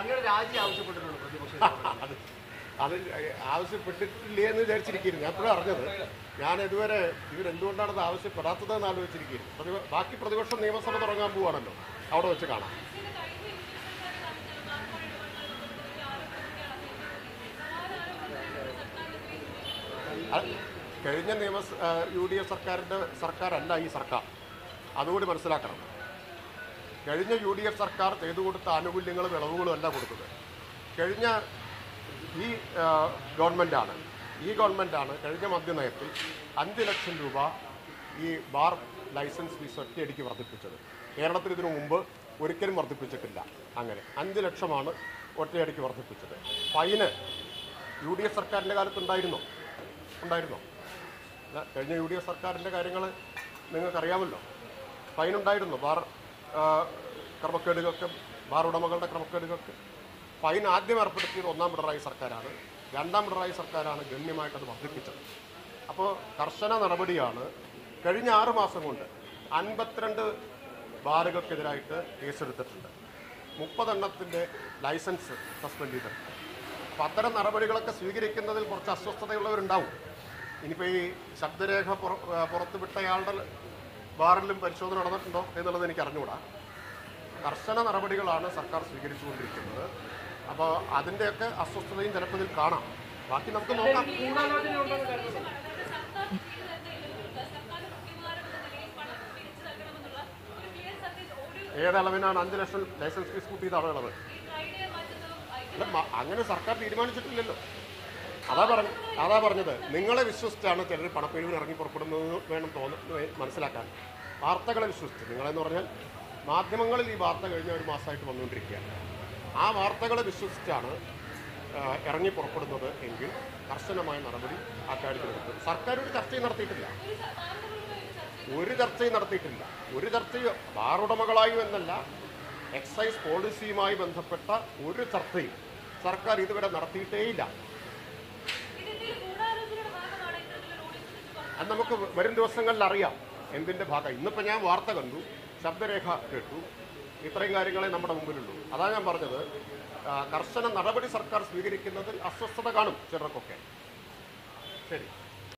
അങ്ങയുടെ രാജി ആവശ്യപ്പെട്ടിട്ടുണ്ട് പ്രതിപക്ഷ നേതാവ്. അത് അത് ആവശ്യപ്പെട്ടിട്ടില്ലേ എന്ന് വിചാരിച്ചിരിക്കുന്നു ഞാൻ എപ്പോഴും അറിഞ്ഞത് ഞാൻ ഇതുവരെ ഇവരെന്തുകൊണ്ടാണ് അത് ആവശ്യപ്പെടാത്തതെന്ന് ആലോചിച്ചിരിക്കുന്നു പ്രതിപ- ബാക്കി പ്രതിപക്ഷം നിയമസഭ തുടങ്ങാൻ പോവാണല്ലോ അവിടെ വെച്ച് കാണാം അത് കഴിഞ്ഞ നിയമസ യു ഡി എഫ് സർക്കാരിൻ്റെ സർക്കാരല്ല ഈ സർക്കാർ അതുകൂടി മനസ്സിലാക്കണം കഴിഞ്ഞ യു ഡി എഫ് സർക്കാർ ചെയ്തു കൊടുത്ത ആനുകൂല്യങ്ങളും ഇളവുകളും അല്ല കൊടുത്തത് കഴിഞ്ഞ ഈ ആ, ഗവൺമെൻറ്റാണ് ഈ ഗവൺമെൻറ്റാണ് കഴിഞ്ഞ മദ്യനയത്തിൽ അഞ്ച് ലക്ഷം രൂപ ഈ ബാർ ലൈസൻസ് ഫീസ് ഒറ്റയടിക്ക് വർദ്ധിപ്പിച്ചത് കേരളത്തിൽ ഇതിനു മുമ്പ് ഒരിക്കലും വർദ്ധിപ്പിച്ചിട്ടില്ല അങ്ങനെ അഞ്ച് ലക്ഷമാണ് ഒറ്റയടിക്ക് വർദ്ധിപ്പിച്ചത് ഫൈന് യു ഡി എഫ് സർക്കാരിൻ്റെ കാലത്ത് ഉണ്ടായിരുന്നോ ഉണ്ടായിരുന്നോ അല്ല, കഴിഞ്ഞ യു ഡി എഫ് സർക്കാരിൻ്റെ കാര്യങ്ങൾ നിങ്ങൾക്കറിയാമല്ലോ ഫൈൻ ഉണ്ടായിരുന്നു ബാർ ആ, ക്രമക്കേടുകൾക്ക് ബാർ ഉടമകളുടെ ക്രമക്കേടുകൾക്ക് ഫൈൻ ആദ്യം ഏർപ്പെടുത്തിയത് ഒന്നാം പിണറായി സർക്കാരാണ് രണ്ടാം പിണറായി സർക്കാരാണ് ഗണ്യമായിട്ട് അത് വർദ്ധിപ്പിച്ചത് അപ്പോൾ കർശന നടപടിയാണ് കഴിഞ്ഞ ആറ് മാസം കൊണ്ട് അൻപത്തിരണ്ട് ബാറുകൾക്കെതിരായിട്ട് കേസെടുത്തിട്ടുണ്ട് മുപ്പതെണ്ണത്തിൻ്റെ ലൈസൻസ് സസ്പെൻഡ് ചെയ്തിട്ടുണ്ട് അപ്പം അത്തരം നടപടികളൊക്കെ സ്വീകരിക്കുന്നതിൽ കുറച്ച് അസ്വസ്ഥതയുള്ളവരുണ്ടാവും ഇനിയിപ്പോൾ ഈ ശബ്ദരേഖ പുറ ആ, പുറത്തുവിട്ടയാളുടെ ബാറിലും പരിശോധന നടന്നിട്ടുണ്ടോ എന്നുള്ളത് എനിക്ക് അറിഞ്ഞുകൂടാ കർശന നടപടികളാണ് സർക്കാർ സ്വീകരിച്ചുകൊണ്ടിരിക്കുന്നത് അപ്പോൾ അതിൻ്റെയൊക്കെ അസ്വസ്ഥതയും ചിലപ്പോൾ ഇതിൽ കാണാം ബാക്കി നമുക്ക് നോക്കാം ഗൂഢാലോചന ഉണ്ടെന്ന് കരുതുന്നു ഏതളവിനാണ് അഞ്ച് ലക്ഷം ലൈസൻസ് ഫീസ് കൂട്ടിയതാണ് ഇളവ് അല്ല, മ- അങ്ങനെ സർക്കാർ തീരുമാനിച്ചിട്ടില്ലല്ലോ അതാ പറഞ്ഞ അതാ പറഞ്ഞത് നിങ്ങളെ വിശ്വസിച്ചാണ് ചിലർ പണപ്പിരിവിന് ഇറങ്ങി പുറപ്പെടുന്നത് വേണം തോന്നുന്നു മനസ്സിലാക്കാൻ വാർത്തകളെ വിശ്വസിച്ച് നിങ്ങളെന്ന് പറഞ്ഞാൽ മാധ്യമങ്ങളിൽ ഈ വാർത്ത കഴിഞ്ഞ ഒരു മാസമായിട്ട് വന്നുകൊണ്ടിരിക്കുകയാണ് ആ വാർത്തകളെ വിശ്വസിച്ചാണ് ആ, ഇറങ്ങി പുറപ്പെടുന്നത് എങ്കിൽ കർശനമായ നടപടി ആ കാര്യത്തിലെടുക്കും സർക്കാർ ഒരു ചർച്ചയും നടത്തിയിട്ടില്ല ഒരു ചർച്ചയും നടത്തിയിട്ടില്ല ഒരു ചർച്ചയും ബാർ ഉടമകളായും എന്നല്ല എക്സൈസ് പോളിസിയുമായി ബന്ധപ്പെട്ട ഒരു ചർച്ചയും സർക്കാർ ഇതുവരെ നടത്തിയിട്ടേയില്ല അത് നമുക്ക് വരും ദിവസങ്ങളിൽ അറിയാം എന്തിൻ്റെ ഭാഗം ഇന്നിപ്പോൾ ഞാൻ വാർത്ത കണ്ടു ശബ്ദരേഖ കേട്ടു ഇത്രയും കാര്യങ്ങളെ നമ്മുടെ മുമ്പിലുള്ളൂ അതാ ഞാൻ പറഞ്ഞത് ആ, കർശന നടപടി സർക്കാർ സ്വീകരിക്കുന്നതിൽ അസ്വസ്ഥത കാണും ചിലർക്കൊക്കെ ശരി